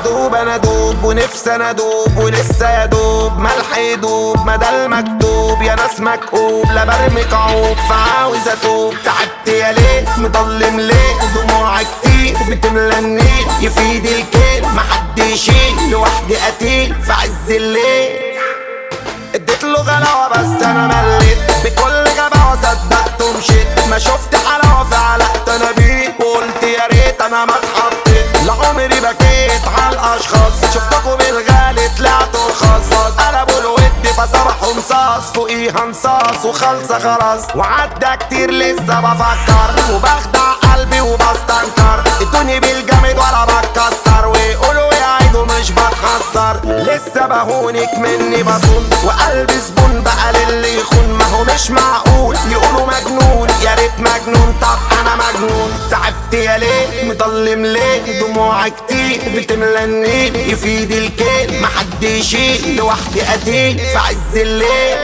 دوب انا دوب ونفسي انا دوب ولسه يا دوب ملح يدوب ما ده المكتوب يا ناس مكئوب لا برمي كعوب فعاوز اتوب تعبت يا ليه مضلم ليه دموع كتير بتملى النيل يفيد الكيل محد يشيل لوحدي قتيل في عز الليل اديت له غلاوة بس انا مليت بكل غباوة صدقت ومشيت ما شفت حلاوة فعلقت انا بيه وقلت يا ريت انا ما اتحطيت لعمري بكيت على الاشخاص شفتكوا بالغالي طلعتوا رخاص قلبوا الود فصبحوا مصاص فوقيها مصاص وخلصة خلاص وعدى كتير لسه بفكر وبخدع قلبي وبستنكر ادوني بالجامد ولا بتكسر ويقولوا يعيدوا مش بتخسر لسه بهونك مني بصون وقلبي زبون بقى للي يخون ما هو مش معقول يقولوا مجنون يا ريت مجنون طب انا مجنون تعبت يا ليه مضلم ليه دموع كتير بتملى النيل يفيد الكيل محد يشيل لوحدي قتيل في عز الليل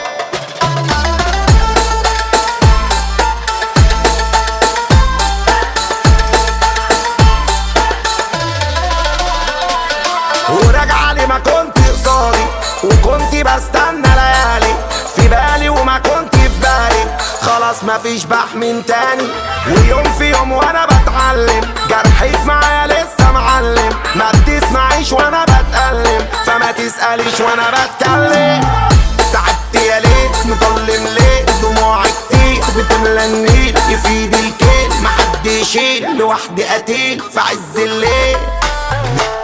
وراجعة لي ما كنت قصادي وكنت بستنى ليالي في بالي وما كنت في بالي خلاص مفيش بحمل تاني ويوم في يوم وانا بتعلم جرحك معايا لسه معلم ما بتسمعيش وانا بتألم فما تسأليش وانا بتكلم تعبت يا ليه مضلم ليه دموع كتير بتملى النيل يفيد الكيل محد يشيل لوحدي قتيل في عز الليل